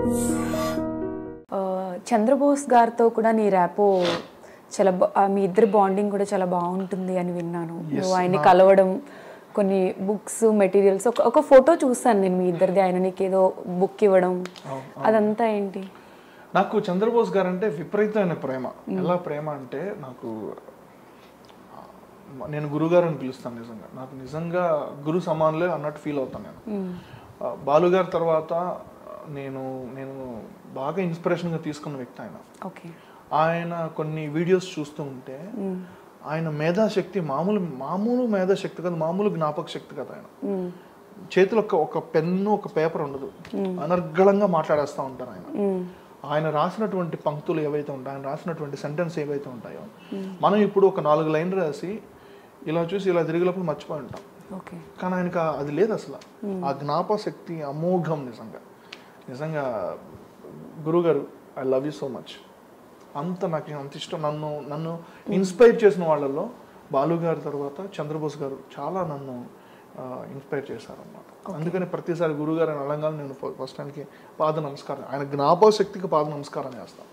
ఆ, చంద్రబోస్ గారితో కూడా నీ ర్యాపో చాలా బా- ఆ, మీ ఇద్దరి బాండింగ్ కూడా చాలా బాగుంటుంది అని విన్నాను నువ్వు ఆయన్ని కలవడం కొన్ని బుక్స్ మెటీరియల్స్ ఒక ఒక ఫోటో చూస్తాను నేను మీ ఇద్దరిది ఆయన నీకు ఏదో బుక్ ఇవ్వడం అదంతా ఏంటి నాకు చంద్రబోస్ గారు అంటే విపరీతమైన ప్రేమ ఎలా ప్రేమ అంటే నాకు ఆ, నేను గురుగారు అని పిలుస్తాను నిజంగా నాకు నిజంగా గురు సమానులే అన్నట్టు ఫీల్ అవుతాను నేను ఆ, బాలు గారి తర్వాత నేను నేను బాగా ఇన్స్పిరేషన్గా తీసుకున్న వ్యక్తి ఆయన ఓకే ఆయన కొన్ని వీడియోస్ చూస్తూ ఉంటే ఆయన మేధాశక్తి మామూలు మామూలు మేధాశక్తి కాదు మామూలు జ్ఞాపక శక్తి కదా ఆయన చేతిలో ఒక ఒక పెన్ను ఒక పేపర్ ఉండదు అనర్గళంగా మాట్లాడేస్తూ ఉంటారు ఆయన ఆయన రాసినటువంటి పంక్తులు ఏవైతే ఉంటాయో ఆయన రాసినటువంటి సెంటెన్స్ ఏవైతే ఉంటాయో మనం ఇప్పుడు ఒక నాలుగు లైన్లు రాసి ఇలా చూసి ఇలా తిరిగినప్పుడు మర్చిపోయి ఉంటాం ఓకే కానీ ఆయనకు ఆ- అది లేదు అసలు ఆ జ్ఞాపక శక్తి అమోఘం నిజంగా నిజంగా గురుగారు I love you so much అంత నాకు అంత ఇష్టం నన్ను నన్ను ఇన్స్పైర్ చేసిన వాళ్ళల్లో బాలు గారి తర్వాత చంద్రబోస్ గారు చాలా నన్ను ఇన్స్పైర్ చేశారు అన్నమాట అందుకని ప్రతిసారి గురుగారు అని అలంగానే నేను ఫస్ట్ టైంకి పాద నమస్కారం ఆయన జ్ఞాపక శక్తికి పాద నమస్కారం చేస్తాను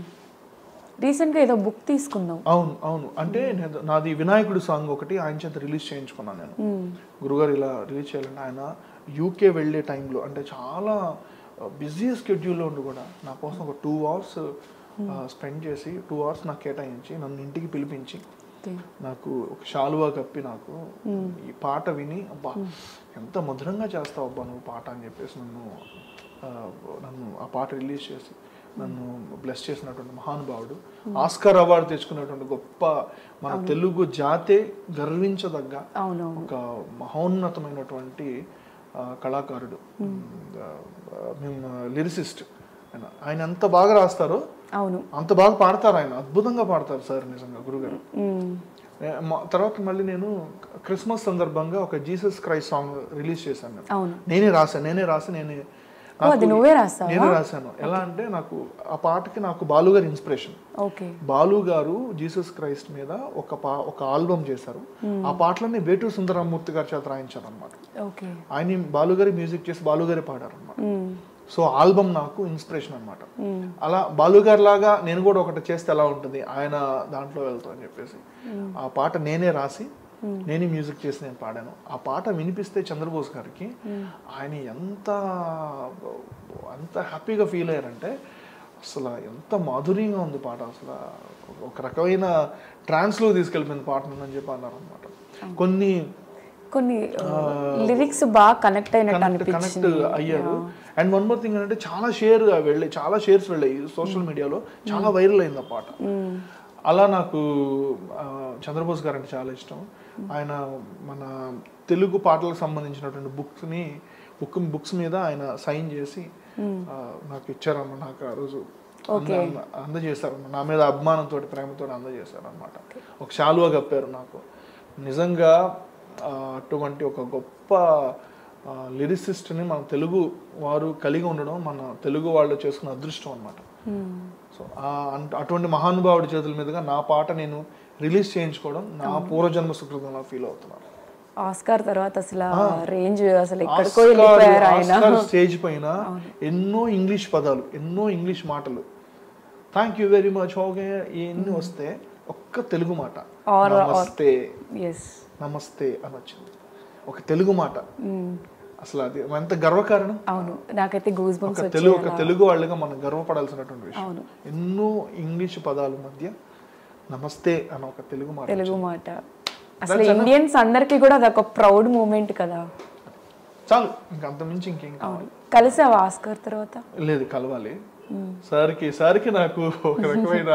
రీసెంట్గా ఏదో బుక్ తీసుకున్నావు అవును అవును అంటే నేను- నాది వినాయకుడు సాంగ్ ఒకటి ఆయన చేత రిలీజ్ చేయించుకున్నాను నేను గురుగారు ఇలా రిలీజ్ చేయాలంటే ఆయన యూకే వెళ్ళే టైంలో అంటే చాలా బిజీ స్కెడ్యూల్లో ఉండి కూడా నా కోసం ఒక టూ అవర్స్ స్పెండ్ చేసి టూ అవర్స్ నాకు కేటాయించి నన్ను ఇంటికి పిలిపించి ఓకే నాకు ఒక శాలువా కప్పి నాకు ఈ పాట విని అబ్బా ఎంత మధురంగా చేస్తావు అబ్బా నువ్వు పాట అని చెప్పేసి నన్ను ఆ, నన్ను ఆ పాట రిలీజ్ చేసి నన్ను బ్లెస్ చేసినటువంటి మహానుభావుడు ఆస్కార్ అవార్డు తెచ్చుకున్నటువంటి గొప్ప మన తెలుగు జాతే గర్వించదగ్గ అవును ఒక మహోన్నతమైనటువంటి ఆ, కళాకారుడు ఆ, మేము లిరిసిస్ట్ ఆయన ఆయన ఎంత బాగా రాస్తారో అవును అంత బాగా పాడతారు ఆయన అద్భుతంగా పాడతారు సార్ నిజంగా గురుగారు మ్మ్. ఏ, మ- తర్వాత మళ్ళీ నేను క్రిస్మస్ సందర్భంగా ఒక జీసస్ క్రైస్ట్ సాంగ్ రిలీజ్ చేశాను నేను అవును నేనే రాశాను నేనే రాసి నేనే ఓ, అది నువ్వే రాస్తావా? నేనే రాశాను ఎలా అంటే నాకు ఆ పాటకి నాకు బాలు గారి ఇన్స్పిరేషన్ ఓకే బాలు గారు జీసస్ క్రైస్ట్ మీద ఒక పా ఒక ఆల్బమ్ చేశారు ఆ పాటలన్నీ వేటూరు సుందరమూర్తి గారి చేత రాయించారు అనమాట ఓకే ఆయన బాలు గారి మ్యూజిక్ చేసి బాలు గారి పాడారు అనమాట మ్మ్. సో ఆల్బమ్ నాకు ఇన్స్పిరేషన్ అనమాట అలా బాలుగారి లాగా నేను కూడా ఒకటి చేస్తే ఎలా ఉంటుంది ఆయన దాంట్లో వెళ్తా అని చెప్పేసి ఆ పాట నేనే రాసి నేనే మ్యూజిక్ చేసి నేను పాడాను ఆ పాట వినిపిస్తే చంద్రబోస్ గారికి ఆయన ఎంత ఎంత హ్యాపీగా ఫీల్ అయ్యారంటే అసలు ఎంత మాధుర్యంగా ఉంది పాట అసలు ఒక రకమైన ట్రాన్స్లో తీసుకెళ్ళిపోయింది పాట అని చెప్పి అన్నారు అనమాట కొన్ని కొన్ని లిరిక్స్ బాగా కనెక్ట్ అయినట్టు కనెక్ట్ కనెక్ట్ అనిపించింది అయ్యారు అండ్ వన్ మోర్ థింగ్ ఏంటంటే చాలా షేర్ వెళ్ళాయి చాలా షేర్స్ వెళ్ళాయి సోషల్ మీడియాలో చాలా వైరల్ అయింది ఆ పాట అలా నాకు ఆ, చంద్రబోస్ గారు అంటే చాలా ఇష్టం ఆయన మన తెలుగు పాటలకు సంబంధించినటువంటి బుక్స్ని బుక్ బుక్స్ మీద ఆయన సైన్ చేసి ఆ, నాకు ఇచ్చారన్న నాకు ఆ రోజు అంద- అంద- అందజేశారు నా మీద అభిమానంతో ప్రేమతో అందజేశారు అనమాట ఒక శాలువా కప్పారు నాకు నిజంగా ఆ, అటువంటి ఒక గొప్ప లిరిసిస్ట్ని మన తెలుగు వారు కలిగి ఉండడం మన తెలుగు వాళ్ళు చేసుకున్న అదృష్టం అనమాట సో ఆ అంట- అటువంటి మహానుభావుడి చేతుల మీదుగా నా పాట నేను రిలీజ్ చేయించుకోవడం నా పూర్వజన్మ సుకృతంగా ఫీల్ అవుతున్నాను ఆస్కార్ తర్వాత అసలు రేంజ్ అసలు ఎక్కడికో వెళ్ళిపోయారు ఆయన ఆస్కార్ స్టేజ్ పైన ఎన్నో ఇంగ్లీష్ పదాలు ఎన్నో ఇంగ్లీష్ మాటలు thank you very much okay ఇవన్నీ వస్తే ఒక్క తెలుగు మాట Or- or- నమస్తే ఎస్ నమస్తే అని వచ్చింది ఒక తెలుగు మాట అసలు అది ఎంత గర్వకారణం అవును నాకైతే గూస్ బంప్స్ ఒక తెలుగు ఒక తెలుగు వాళ్ళుగా మనం గర్వపడాల్సినటువంటి విషయం అవును ఎన్నో ఇంగ్లీష్ పదాల మధ్య నమస్తే అన్న ఒక తెలుగు మాట తెలుగు మాట అసలు ఇండియన్స్ అందరికీ కూడా అదొక ప్రౌడ్ మూమెంట్ కదా చాలు ఇంకా అంత మించి ఇంకేం కావాలి కలిసావా ఆస్కార్ తర్వాత లేదు కలవాలి సార్కి సార్కి నాకు ఒక రకమైన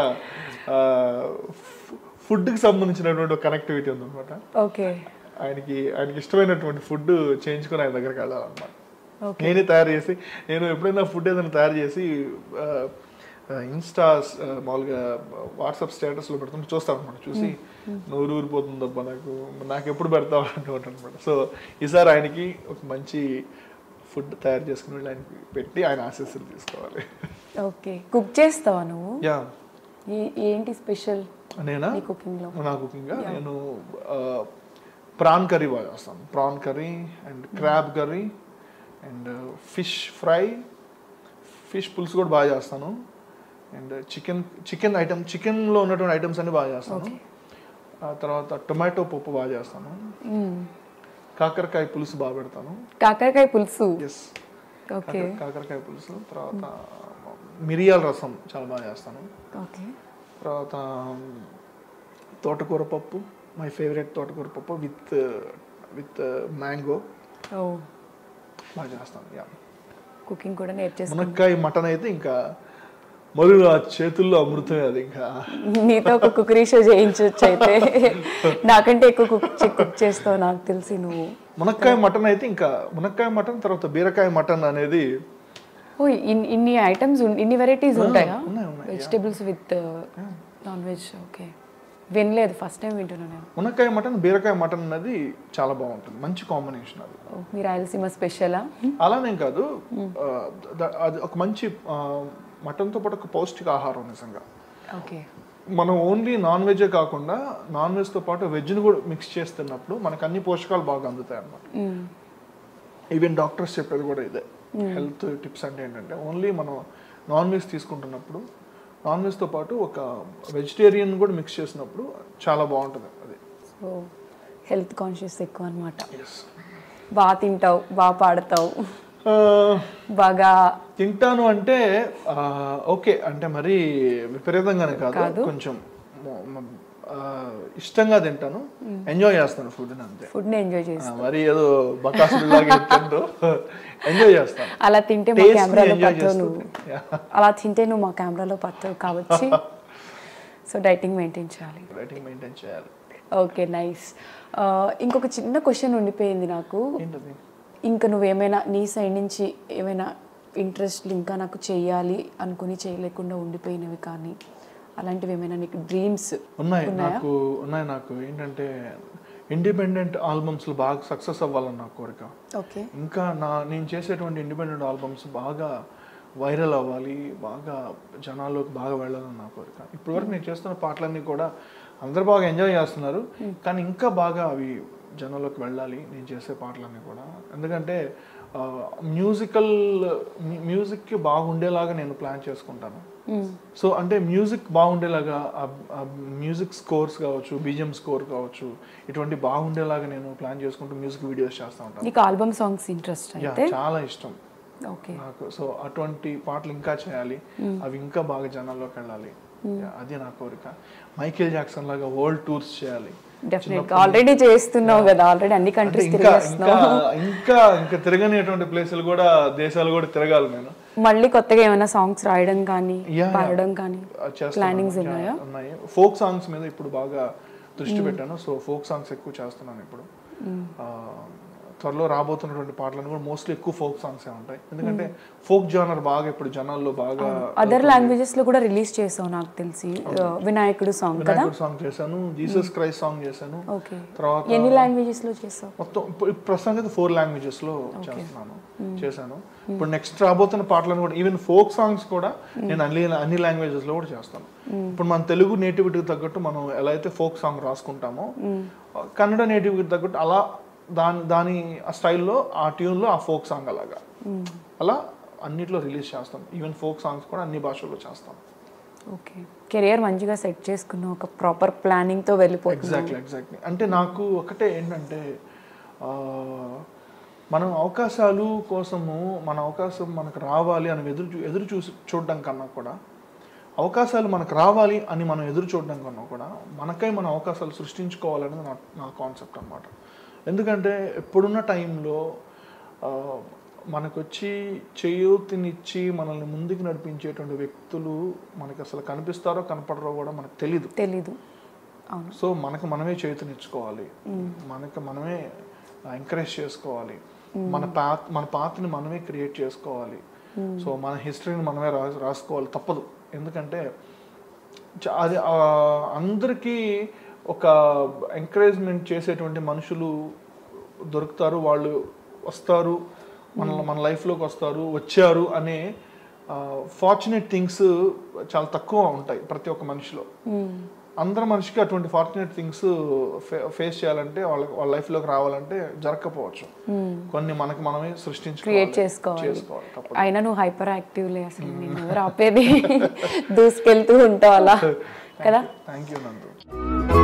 ఫుడ్కి సంబంధించినటువంటి ఒక కనెక్టివిటీ ఉందన్నమాట ఓకే ఆయనకి ఆయనకి ఇష్టమైనటువంటి ఫుడ్ చేయించుకొని ఆయన దగ్గరికి వెళ్ళాలన్నమాట ఓకే నేనే తయారు చేసి నేను ఎప్పుడైనా ఫుడ్ ఏదైనా తయారు చేసి ఇన్స్టా మామూలుగా వాట్సాప్ స్టేటస్లో పెడుతుంటే చూస్తాను అనమాట చూసి నూరు ఊరిపోతుంది అబ్బా నాకు నాకు ఎప్పుడు పెడతావు అంటుంటాను అనమాట సో ఈసారి ఆయనకి ఒక మంచి ఫుడ్ తయారు చేసుకుని వెళ్ళి ఆయనకి పెట్టి ఆయన ఆశీస్సులు తీసుకోవాలి ఓకే కుక్ చేస్తావా నువ్వు యా ఏ- ఏంటి స్పెషల్ నేనా నీ కుకింగ్ లో నా కుకింగ్ నేను ప్రాన్ కర్రీ బాగా చేస్తాను prawn curry and crab curry and fish fry fish పులుసు కూడా బాగా చేస్తాను అండ్ చికెన్ చికెన్ ఐటమ్ చికెన్లో ఉన్నటువంటి ఐటమ్స్ అన్ని బాగా చేస్తాను ఆ తర్వాత టొమాటో పప్పు బాగా చేస్తాను కాకరకాయ పులుసు బాగా పెడతాను కాకరకాయ పులుసు ఎస్ ఓకే కాకరకాయ పులుసు తర్వాత మిరియాల రసం చాలా బాగా చేస్తాను ఓకే తర్వాత తోటకూర పప్పు మై ఫేవరెట్ తోటకూర పప్పు విత్ విత్ మ్యాంగో ఓ బాగా చేస్తాను యా కుకింగ్ కూడా నేర్చేసుకున్నా మునక్కాయ మటన్ అయితే ఇంకా మరియు ఆ చేతుల్లో అమృతమే అది ఇంకా నీతో ఒక కుకరీ షో చేయించవచ్చు అయితే నాకంటే ఎక్కువ కుక్ కుక్ చేస్తావు నాకు తెలిసి నువ్వు మునక్కాయ మటన్ అయితే ఇంకా మునక్కాయ మటన్ తర్వాత బీరకాయ మటన్ అనేది ఓ ఇన్- ఇన్ని ఐటమ్స్ ఇన్ని వెరైటీస్ ఉంటాయా ఉన్నాయి, ఉన్నాయి, vegetables with non veg okay వినలేదు ఫస్ట్ టైం వింటున్నాను నేను మునక్కాయ మటన్ బీరకాయ మటన్ అనేది చాలా బాగుంటుంది మంచి కాంబినేషన్ అది ఓ, మీ రాయలసీమ స్పెషలా అలానేం కాదు ఆ, ద- అది ఒక మంచి ఆ, మటన్తో పాటు ఒక పౌష్టిక ఆహారం నిజంగా ఓకే మనం ఓన్లీ నాన్ వెజే కాకుండా నాన్ వెజ్తో పాటు వెజ్ని కూడా మిక్స్ చేస్తున్నప్పుడు మనకు అన్ని పోషకాలు బాగా అందుతాయి అన్నమాట ఈవెన్ డాక్టర్స్ చెప్పేది కూడా ఇదే హెల్త్ టిప్స్ అంటే ఏంటంటే ఓన్లీ మనం నాన్ వెజ్ తీసుకుంటున్నప్పుడు నాన్ వెజ్తో పాటు ఒక వెజిటేరియన్ కూడా మిక్స్ చేసినప్పుడు చాలా బాగుంటుంది అది సో హెల్త్ కాన్షియస్ ఎక్కువ అనమాట ఎస్ బాగా తింటావు బాగా పాడతావు బాగా తింటాను అంటే ఆ, ఓకే అంటే మరి విపరీతంగానే కాదు కొంచెం మొ- మొ- ఆ, ఇష్టంగా తింటాను ఎంజాయ్ చేస్తాను ఫుడ్ అంతే ఫుడ్ని ఎంజాయ్ చేసి ఆ, మరి ఏదో బకాసులాగా తింటూ ఎంజాయ్ చేస్తాను అలా తింటే మా Taste ని కెమెరాలో enjoy పట్టవు చేస్తూ నువ్వు Yeah. అలా తింటే నువ్వు మా కెమెరాలో పట్టవు కావచ్చు సో డైటింగ్ మెయింటైన్ చేయాలి రైటింగ్ మెయింటైన్ చేయాలి ఓకే నైస్ ఇంకొక చిన్న క్వశ్చన్ ఉండిపోయింది నాకు ఏంటది ఇంకా నువ్వేమైనా నీ సైడ్ నుంచి ఏమైనా ఇంట్రెస్ట్ ఇంకా నాకు చేయాలి అనుకుని చేయలేకుండా ఉండిపోయినవి కానీ అలాంటివి ఏమైనా నీకు డ్రీమ్స్ ఉన్నాయి నాకు ఉన్నాయి నాకు ఏంటంటే ఇండిపెండెంట్ ఆల్బమ్స్లో బాగా సక్సెస్ అవ్వాలని నా కోరిక ఓకే ఇంకా నా నేను చేసేటువంటి ఇండిపెండెంట్ ఆల్బమ్స్ బాగా వైరల్ అవ్వాలి బాగా జనాల్లోకి బాగా వెళ్ళాలని నా కోరిక ఇప్పటివరకు నేను చేస్తున్న పాటలన్నీ కూడా అందరు బాగా ఎంజాయ్ చేస్తున్నారు కానీ ఇంకా బాగా అవి జనాల్లోకి వెళ్ళాలి నేను చేసే పాటలన్నీ కూడా ఎందుకంటే మ్యూజికల్ మ్యూజిక్కి బాగుండేలాగా నేను ప్లాన్ చేసుకుంటాను సో అంటే మ్యూజిక్ బాగుండేలాగా ఆ మ్యూజిక్ స్కోర్స్ కావచ్చు బీజిఎం స్కోర్ కావచ్చు ఇటువంటి బాగుండేలాగా నేను ప్లాన్ చేసుకుంటూ మ్యూజిక్ వీడియోస్ చేస్తూ ఉంటాను నీకు ఆల్బమ్ సాంగ్స్ ఇంట్రెస్ట్ యా అయితే చాలా ఇష్టం ఓకే నాకు సో అటువంటి పాటలు ఇంకా చేయాలి అవి ఇంకా బాగా జనాల్లోకి వెళ్ళాలి Yeah, అది నా కోరిక మైకేల్ జాక్సన్ లాగా వరల్డ్ టూర్స్ చేయాలి డెఫినెట్ గా ఆల్రెడీ చేస్తున్నావు కదా ఆల్రెడీ అన్ని అంటే కంట్రీస్ ఇంకా తిరిగేస్తున్నావు ఇంకా ఇంకా ఇంకా తిరగనిటువంటి ప్లేసులు కూడా దేశాలు కూడా తిరగాలి నేను మళ్ళీ కొత్తగా ఏమైనా సాంగ్స్ రాయడం కానీ Yeah, yeah. పాడడం కానీ అది చేస్తున్నాను. ప్లానింగ్స్ ఉన్నాయా ఉన్నాయి ఫోక్ సాంగ్స్ మీద ఇప్పుడు బాగా దృష్టి పెట్టాను సో ఫోక్ సాంగ్స్ ఎక్కువ చేస్తున్నాను ఇప్పుడు ఆ, త్వరలో రాబోతున్నటువంటి పాటలను కూడా మోస్ట్లీ ఎక్కువ ఫోక్ సాంగ్స్ ఏ ఉంటాయి ఎందుకంటే ఫోక్ జానర్ బాగా ఇప్పుడు జనాల్లో బాగా అదర్ లాంగ్వేజెస్ లో కూడా రిలీజ్ చేసావు నాకు తెలిసి Uh, వినాయకుడు సాంగ్ కదా వినాయకుడు సాంగ్ చేశాను జీసస్ క్రైస్ట్ సాంగ్ చేశాను ఓకే తర్వాత ఎన్ని లాంగ్వేజెస్ లో చేసావు మొత్తం ఇప్పుడు ప్రస్తుతానికి అయితే ఫోర్ లాంగ్వేజెస్ లో చేస్తున్నాను చేశాను ఇప్పుడు నెక్స్ట్ రాబోతున్న పాటలను కూడా ఈవెన్ ఫోక్ సాంగ్స్ కూడా నేను అన్ని అన్ని లాంగ్వేజెస్ లో కూడా చేస్తాను ఇప్పుడు మన తెలుగు నేటివిటీకి తగ్గట్టు మనం ఎలా అయితే ఫోక్ సాంగ్ రాసుకుంటామో కన్నడ నేటివిటీకి తగ్గట్టు అలా దాని దాని ఆ స్టైల్లో ఆ ట్యూన్లో ఆ ఫోక్ సాంగ్ అలాగా అలా అన్నిట్లో రిలీజ్ చేస్తాం ఈవెన్ ఫోక్ సాంగ్స్ కూడా అన్ని భాషల్లో చేస్తాం ఓకే కెరియర్ మంచిగా సెట్ చేసుకున్నావు ఒక ప్రాపర్ ప్లానింగ్ తో వెళ్ళిపోతున్నావు ఎగ్జాక్ట్లీ ఎగ్జాక్ట్లీ అంటే నాకు ఒకటే ఏంటంటే ఆ, మనం అవకాశాలు కోసము మన అవకాశం మనకు రావాలి అని ఎదురు చూ- ఎదురు చూసి చూడడం కన్నా కూడా అవకాశాలు మనకు రావాలి అని మనం ఎదురు చూడడం కన్నా కూడా మనకై మన అవకాశాలు సృష్టించుకోవాలనేది నా నా కాన్సెప్ట్ అనమాట ఎందుకంటే ఇప్పుడున్న టైంలో ఆ, మనకొచ్చి చేయూతినిచ్చి మనల్ని ముందుకు నడిపించేటువంటి వ్యక్తులు మనకి అసలు కనిపిస్తారో కనపడరో కూడా మనకు తెలీదు తెలీదు అవును సో మనకు మనమే చేతినిచ్చుకోవాలి మనకు మనమే ఎంకరేజ్ చేసుకోవాలి మన పాత్ మన పాత్ని మనమే క్రియేట్ చేసుకోవాలి సో మన హిస్టరీని మనమే రా రాసుకోవాలి తప్పదు ఎందుకంటే చ- అది ఆ, అందరికీ ఒక ఎంకరేజ్మెంట్ చేసేటువంటి మనుషులు దొరుకుతారు వాళ్ళు వస్తారు మన మన లైఫ్లోకి వస్తారు వచ్చారు అనే ఫార్చునేట్ థింగ్స్ చాలా తక్కువ ఉంటాయి ప్రతి ఒక్క మనిషిలో అందరు మనిషికి అటువంటి ఫార్చునేట్ థింగ్స్ ఫేస్ చేయాలంటే వాళ్ళ వాళ్ళ లైఫ్లోకి రావాలంటే జరగకపోవచ్చు కొన్ని మనకి మనమే సృష్టించుకోవాలి క్రియేట్ చేసుకోవాలి చేసుకోవాలి తప్పదు అయినా నువ్వు హైపర్ యాక్టివ్లే అసలు నేను ఎవరు ఆపేది దూసుకెళ్తూ ఉంటావు అలా కదా థ్యాంక్ యూ నందు